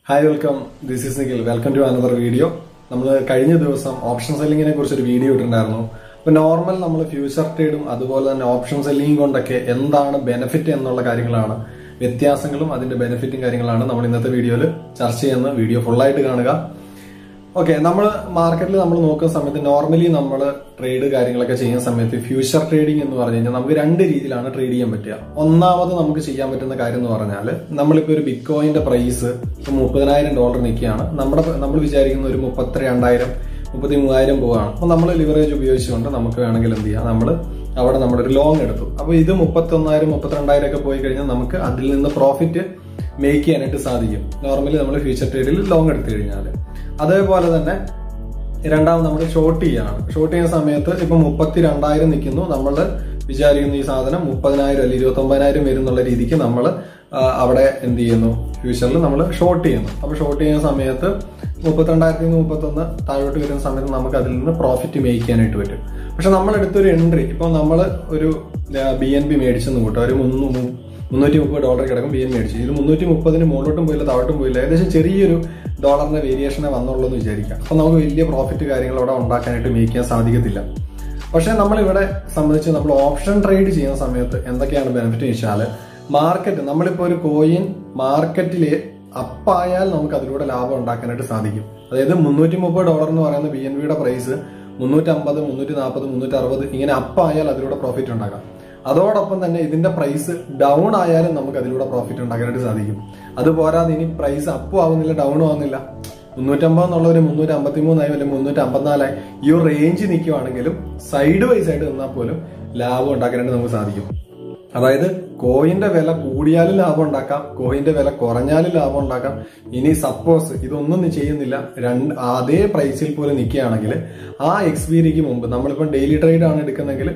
hi welcome this is Nikhil welcome to another video നമ്മൾ കഴിഞ്ഞ ദിവസം ഓപ്ഷൻ സെല്ലിങ്ങിനെ കുറിച്ച് ഒരു വീഡിയോ ഇട്ടിട്ടുണ്ടായിരുന്നു അപ്പൊ നോർമൽ നമ്മൾ ഫ്യൂച്ചർ ട്രേഡും അതുപോലെ തന്നെ ഓപ്ഷൻ സെല്ലിംഗ് കൊണ്ടൊക്കെ എന്താണ് ബെനിഫിറ്റ് എന്നുള്ള കാര്യങ്ങളാണ് വ്യത്യാസങ്ങളും അതിന്റെ ബെനിഫിറ്റും കാര്യങ്ങളാണ് നമ്മൾ ഇന്നത്തെ വീഡിയോയിൽ ചർച്ച ചെയ്യുന്ന വീഡിയോ ഫുള്ളായിട്ട് കാണുക ഓക്കെ നമ്മൾ മാർക്കറ്റിൽ നമ്മൾ നോക്കുന്ന സമയത്ത് നോർമലി നമ്മൾ ട്രേഡ് കാര്യങ്ങളൊക്കെ ചെയ്യുന്ന സമയത്ത് ഫ്യൂച്ചർ ട്രേഡിംഗ് എന്ന് പറഞ്ഞു കഴിഞ്ഞാൽ നമുക്ക് രണ്ട് രീതിയിലാണ് ട്രേഡ് ചെയ്യാൻ പറ്റുക ഒന്നാമത് നമുക്ക് ചെയ്യാൻ പറ്റുന്ന കാര്യം എന്ന് പറഞ്ഞാൽ നമ്മളിപ്പോൾ ഒരു ബിറ്റ് കോയിന്റെ പ്രൈസ് മുപ്പതിനായിരം ഡോളർ നിൽക്കുകയാണ് നമ്മുടെ നമ്മൾ വിചാരിക്കുന്ന ഒരു മുപ്പത്തി രണ്ടായിരം മുപ്പത്തി മൂവായിരം പോവാണ് അപ്പോൾ നമ്മൾ ലിവറേജ് ഉപയോഗിച്ചുകൊണ്ട് നമുക്ക് വേണമെങ്കിൽ എന്ത് ചെയ്യാം നമ്മൾ അവിടെ നമ്മളൊരു ലോങ് എടുത്തു അപ്പോൾ ഇത് മുപ്പത്തി ഒന്നായിരം മുപ്പത്തിരണ്ടായിരം ഒക്കെ പോയി കഴിഞ്ഞാൽ നമുക്ക് അതിൽ നിന്ന് പ്രോഫിറ്റ് മേക്ക് ചെയ്യാനായിട്ട് സാധിക്കും നോർമലി നമ്മൾ ഫ്യൂച്ചർ ട്രേഡിൽ ലോങ് എടുത്തു കഴിഞ്ഞാൽ അതേപോലെ തന്നെ രണ്ടാമത് നമ്മൾ ഷോർട്ട് ചെയ്യാണ് ഷോർട്ട് ചെയ്യുന്ന സമയത്ത് ഇപ്പൊ മുപ്പത്തി രണ്ടായിരം നിൽക്കുന്നു നമ്മൾ വിചാരിക്കുന്ന ഈ സാധനം മുപ്പതിനായിരം അല്ലെങ്കിൽ ഇരുപത്തി ഒമ്പതിനായിരം വരും എന്നുള്ള രീതിക്ക് നമ്മൾ അവിടെ എന്ത് ചെയ്യുന്നു ഫ്യൂച്ചറിൽ നമ്മൾ ഷോർട്ട് ചെയ്യുന്നു അപ്പൊ ഷോർട്ട് ചെയ്യുന്ന സമയത്ത് മുപ്പത്തിരണ്ടായിരത്തി നിന്ന് മുപ്പത്തൊന്ന് താഴോട്ട് വരുന്ന സമയത്ത് നമുക്ക് അതിൽ നിന്ന് പ്രോഫിറ്റ് മേക്ക് ചെയ്യാനായിട്ട് പറ്റും പക്ഷെ നമ്മൾ എടുത്തൊരു എൻട്രി ഇപ്പൊ നമ്മൾ ഒരു ബി എൻ ബി മേടിച്ചെന്ന് കൂട്ടാം ഒരു മുന്നൂ മുന്നൂറ്റി മുപ്പത് ഡോളർ കിടക്കും ബി എൻ മേടിച്ചു ഇതിൽ മുന്നൂറ്റി മുപ്പതിന് മുകളിലോട്ടും പോയില്ല താഴോട്ടും പോയില്ല ഏകദേശം ചെറിയൊരു ഡോളറിന്റെ വേരിയേഷനെ വന്നുള്ളൂ എന്ന് വിചാരിക്കാം അപ്പൊ നമുക്ക് വലിയ പ്രോഫിറ്റ് കാര്യങ്ങൾ അവിടെ ഉണ്ടാക്കാനായിട്ട് മേക്ക് ചെയ്യാൻ സാധിക്കത്തില്ല പക്ഷെ നമ്മൾ ഇവിടെ സംബന്ധിച്ച് നമ്മൾ ഓപ്ഷൻ ട്രേഡ് ചെയ്യുന്ന സമയത്ത് എന്തൊക്കെയാണ് ബെനിഫിറ്റ് വെച്ചാൽ മാർക്കറ്റ് നമ്മളിപ്പോ ഒരു കോയിൻ മാർക്കറ്റിൽ അപ്പായാൽ നമുക്ക് അതിലൂടെ ലാഭം ഉണ്ടാക്കാനായിട്ട് സാധിക്കും അതായത് മുന്നൂറ്റി മുപ്പത് ഡോളർ എന്ന് പറയുന്ന ബി എൻ വിയുടെ പ്രൈസ് മുന്നൂറ്റി അമ്പത് മുന്നൂറ്റി നാൽപ്പത് മുന്നൂറ്റി അറുപത് ഇങ്ങനെ അപ്പായാൽ അതിലൂടെ പ്രോഫിറ്റ് ഉണ്ടാക്കാം അതോടൊപ്പം തന്നെ ഇതിന്റെ പ്രൈസ് ഡൗൺ ആയാലും നമുക്ക് അതിലൂടെ പ്രോഫിറ്റ് ഉണ്ടാക്കാനായിട്ട് സാധിക്കും അത് പോരാതെ ഇനി പ്രൈസ് അപ്പും ആവുന്നില്ല ഡൗണും ആവുന്നില്ല മുന്നൂറ്റമ്പത് എന്നുള്ള ഒരു മുന്നൂറ്റി അമ്പത്തി മൂന്നായി അല്ലെങ്കിൽ മുന്നൂറ്റി അമ്പത്തിനാലായി ഈ ഒരു റേഞ്ച് നിൽക്കുവാണെങ്കിലും സൈഡ് വൈസ് ആയിട്ട് നിന്നാൽ പോലും ലാഭം ഉണ്ടാക്കാനായിട്ട് നമുക്ക് സാധിക്കും അതായത് കോയിന്റെ വില കൂടിയാലും ലാഭം ഉണ്ടാക്കാം കോയിന്റെ വില കുറഞ്ഞാലും ലാഭം ഉണ്ടാക്കാം ഇനി സപ്പോസ് ഇതൊന്നും ചെയ്യുന്നില്ല രണ്ട് അതേ പ്രൈസിൽ പോലും നിൽക്കുകയാണെങ്കിൽ ആ എക്സ്പീരിയക്ക് മുമ്പ് നമ്മളിപ്പം ഡെയിലി ട്രേഡ് ആണ് എടുക്കുന്നെങ്കിൽ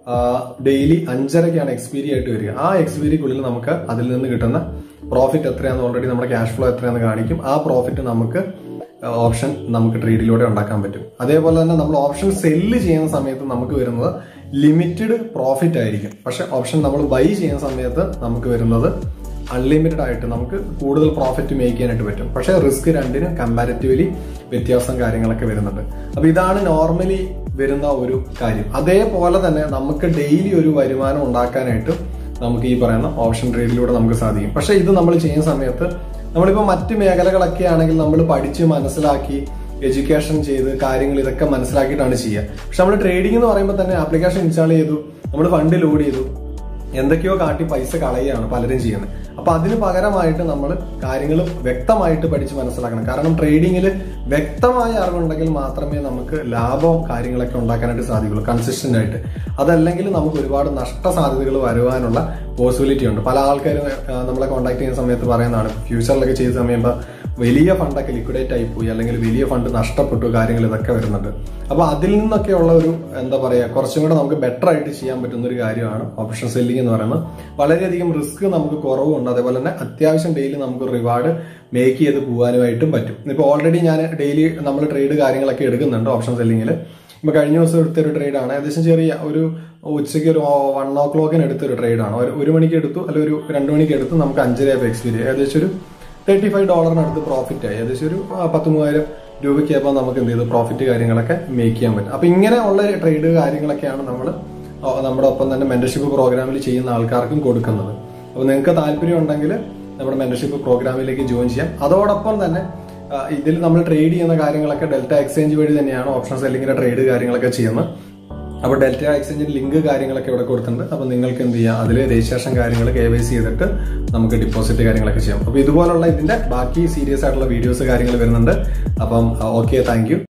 ഡെയിലി അഞ്ചരക്കാണ് എക്സ്പീരി ആയിട്ട് വരിക ആ എക്സ്പീരിക്കുള്ളിൽ നമുക്ക് അതിൽ നിന്ന് കിട്ടുന്ന പ്രോഫിറ്റ് എത്രയാണെന്ന് ഓൾറെഡി നമ്മുടെ ക്യാഷ് ഫ്ലോ എത്രയാണെന്ന് കാണിക്കും ആ പ്രോഫിറ്റ് നമുക്ക് ഓപ്ഷൻ നമുക്ക് ട്രേഡിലൂടെ ഉണ്ടാക്കാൻ പറ്റും അതേപോലെ തന്നെ നമ്മൾ ഓപ്ഷൻ സെല്ല് ചെയ്യുന്ന സമയത്ത് നമുക്ക് വരുന്നത് ലിമിറ്റഡ് പ്രോഫിറ്റ് ആയിരിക്കും പക്ഷെ ഓപ്ഷൻ നമ്മൾ ബൈ ചെയ്യുന്ന സമയത്ത് നമുക്ക് വരുന്നത് അൺലിമിറ്റഡ് ആയിട്ട് നമുക്ക് കൂടുതൽ പ്രോഫിറ്റ് മേക്ക് ചെയ്യാനായിട്ട് പറ്റും പക്ഷെ റിസ്ക് രണ്ടിനും കമ്പാരിറ്റീവ്ലി വ്യത്യാസം കാര്യങ്ങളൊക്കെ വരുന്നുണ്ട് അപ്പൊ ഇതാണ് നോർമലി വരുന്ന ഒരു കാര്യം അതേപോലെ തന്നെ നമുക്ക് ഡെയിലി ഒരു വരുമാനം ഉണ്ടാക്കാനായിട്ട് നമുക്ക് ഈ പറയുന്ന ഓപ്ഷൻ ട്രേഡിലൂടെ നമുക്ക് സാധിക്കും പക്ഷെ ഇത് നമ്മൾ ചെയ്യുന്ന സമയത്ത് നമ്മളിപ്പോൾ മറ്റ് മേഖലകളൊക്കെ ആണെങ്കിൽ നമ്മൾ പഠിച്ച് മനസ്സിലാക്കി എഡ്യൂക്കേഷൻ ചെയ്ത് കാര്യങ്ങൾ ഇതൊക്കെ മനസ്സിലാക്കിയിട്ടാണ് ചെയ്യുക പക്ഷെ നമ്മൾ ട്രേഡിംഗ് എന്ന് പറയുമ്പോൾ തന്നെ ആപ്ലിക്കേഷൻ ഇൻസ്റ്റാൾ ചെയ്തു നമ്മൾ ഫണ്ട് ലോഡ് ചെയ്തു എന്തൊക്കെയോ കാട്ടി പൈസ കളയുകയാണ് പലരും ചെയ്യുന്നത് അപ്പൊ അതിന് പകരമായിട്ട് നമ്മൾ കാര്യങ്ങൾ വ്യക്തമായിട്ട് പഠിച്ച് മനസ്സിലാക്കണം കാരണം ട്രേഡിങ്ങിൽ വ്യക്തമായ അറിവുണ്ടെങ്കിൽ മാത്രമേ നമുക്ക് ലാഭവും കാര്യങ്ങളൊക്കെ ഉണ്ടാക്കാനായിട്ട് സാധിക്കുള്ളൂ കൺസിസ്റ്റന്റ് ആയിട്ട് അതല്ലെങ്കിൽ നമുക്ക് ഒരുപാട് നഷ്ട സാധ്യതകൾ വരുവാനുള്ള പോസിബിലിറ്റി ഉണ്ട് പല ആൾക്കാരും നമ്മളെ കോൺടാക്ട് ചെയ്യുന്ന സമയത്ത് പറയുന്നതാണ് ഫ്യൂച്ചറിലൊക്കെ ചെയ്ത സമയം വലിയ ഫണ്ടൊക്കെ ലിക്വിഡേറ്റ് ആയി പോയി അല്ലെങ്കിൽ വലിയ ഫണ്ട് നഷ്ടപ്പെട്ടു കാര്യങ്ങൾ ഇതൊക്കെ വരുന്നുണ്ട് അപ്പൊ അതിൽ നിന്നൊക്കെയുള്ള ഒരു എന്താ പറയാ കുറച്ചും കൂടെ നമുക്ക് ബെറ്റർ ആയിട്ട് ചെയ്യാൻ പറ്റുന്ന ഒരു കാര്യമാണ് ഓപ്ഷൻ സെല്ലിംഗ് എന്ന് പറയുന്നത് വളരെയധികം റിസ്ക് നമുക്ക് കുറവുണ്ട് അതേപോലെ തന്നെ അത്യാവശ്യം ഡെയിലി നമുക്ക് റിവാർഡ് മേക്ക് ചെയ്ത് പോകാനുമായിട്ടും പറ്റും ഇപ്പൊ ഓൾറെഡി ഞാൻ ഡെയിലി നമ്മൾ ട്രേഡ് കാര്യങ്ങളൊക്കെ എടുക്കുന്നുണ്ട് ഓപ്ഷൻ സെല്ലിങ്ങിൽ ഇപ്പൊ കഴിഞ്ഞ ദിവസം എടുത്തൊരു ട്രേഡാണ് ഏകദേശം ചെറിയ ഒരു ഉച്ചയ്ക്ക് ഒരു വൺ ഓ ക്ലോക്കിന് എടുത്തൊരു ട്രേഡാണ് ഒരു മണിക്ക് എടുത്തു അല്ലെങ്കിൽ ഒരു രണ്ട് മണിക്ക് എടുത്തു നമുക്ക് അഞ്ചര എക്സ്പീരിയൻസ് ഏകദേശം ഒരു തേർട്ടി ഫൈവ് ഡോളറിനടുത്ത് പ്രോഫിറ്റ് ആയി ഏകദേശം ഒരു പത്ത് മൂവായിരം രൂപയ്ക്കായപ്പോൾ നമുക്ക് എന്ത് ചെയ്തു പ്രോഫിറ്റ് കാര്യങ്ങളൊക്കെ മേക്ക് ചെയ്യാൻ പറ്റും അപ്പൊ ഇങ്ങനെ ഉള്ള ട്രേഡ് കാര്യങ്ങളൊക്കെയാണ് നമ്മൾ നമ്മുടെ ഒപ്പം തന്നെ മെന്റർഷിപ്പ് പ്രോഗ്രാമിൽ ചെയ്യുന്ന ആൾക്കാർക്കും കൊടുക്കുന്നത് അപ്പൊ നിങ്ങൾക്ക് താല്പര്യം ഉണ്ടെങ്കിൽ നമ്മുടെ മെന്റർഷിപ്പ് പ്രോഗ്രാമിലേക്ക് ജോയിൻ ചെയ്യാം അതോടൊപ്പം തന്നെ ഇതിൽ നമ്മൾ ട്രേഡ് ചെയ്യുന്ന കാര്യങ്ങളൊക്കെ ഡെൽറ്റ എക്സ്ചേഞ്ച് വഴി തന്നെയാണ് ഓപ്ഷൻ സെല്ലിങ്ങിന്റെ ട്രേഡ് കാര്യങ്ങളൊക്കെ ചെയ്യുന്നത് അപ്പോൾ ഡെൽറ്റ എക്സ്ചേഞ്ചിന്റെ ലിങ്ക് കാര്യങ്ങളൊക്കെ ഇവിടെ കൊടുത്തിട്ടുണ്ട് അപ്പോൾ നിങ്ങൾക്ക് എന്ത് ചെയ്യാം അതിൽ രജിസ്ട്രേഷൻ കാര്യങ്ങൾ കെ വൈ സി ചെയ്തിട്ട് നമുക്ക് ഡിപ്പോസിറ്റ് കാര്യങ്ങളൊക്കെ ചെയ്യാം അപ്പോൾ ഇതുപോലുള്ള ഇതിന്റെ ബാക്കി സീരിയസ് ആയിട്ടുള്ള വീഡിയോസ് കാര്യങ്ങൾ വരുന്നുണ്ട് അപ്പം ഓക്കെ താങ്ക്